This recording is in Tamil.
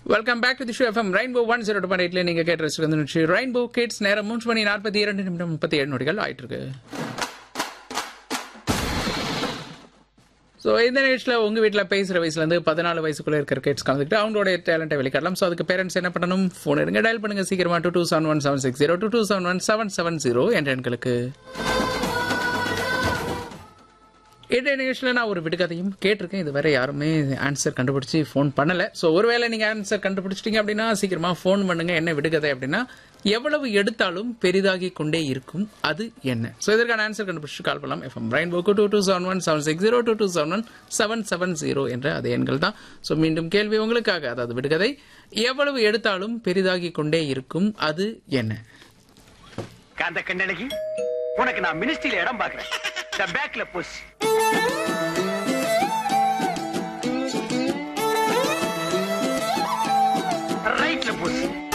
welcome back to the show FM Rainbow one zero two point எயிட்ல நீங்க கேட்ட ரசிகர் நிகழ்ச்சி ரெயின்போ கிட்ஸ் நேரம் மூன்று மணி நாற்பத்தி இரண்டு நிமிடம் முப்பத்தி ஏழு நொடிகள் ஆயிட்டு இருக்கு ஸோ இந்த நிகழ்ச்சியில் உங்கள் வீட்டில் பேசுகிற வயசுலேருந்து பதினாலு வயசுக்குள்ளே இருக்கிற கிட்ஸ் கலந்துக்கிட்டு அவங்களுடைய டேலண்ட்டை வெளிக்காட்டலாம் ஸோ அதுக்கு பேரண்ட்ஸ் என்ன பண்ணணும் ஃபோன் எடுங்க டயல் பண்ணுங்க சீக்கிரமா two two seven one seven six zero two two seven one seven seven zero என்ற எண்களுக்கு இன்றைய நிகழ்ச்சியில் நான் ஒரு விடுகதையும் கேட்டிருக்கேன் இதுவரை யாருமே ஆன்சர் கண்டுபிடிச்சி ஃபோன் பண்ணலை ஸோ ஒருவேளை நீங்கள் ஆன்சர் கண்டுபிடிச்சிட்டீங்க அப்படின்னா சீக்கிரமாக ஃபோன் பண்ணுங்க என்ன விடுகதை அப்படின்னா எவ்வளவு எடுத்தாலும் பெரிதாகி கொண்டே இருக்கும் அது என்ன ஸோ இதற்கான ஆன்சர் கண்டுபிடிச்சு கால் பண்ணலாம் எஃப்எம் பிரைன் போக்கு two two seven one seven six zero two two seven one seven seven zero என்ற அதே எண்கள் தான் ஸோ மீண்டும் கேள்வி உங்களுக்காக அதாவது விடுகதை எவ்வளவு எடுத்தாலும் பெரிதாகி கொண்டே இருக்கும் அது என்ன காந்த கண்ணழகி உனக்கு நான் மினிஸ்ட்ரியில இடம் பாக்குறேன் இந்த பேக்ல புஷ் ரைட்ல புஷ்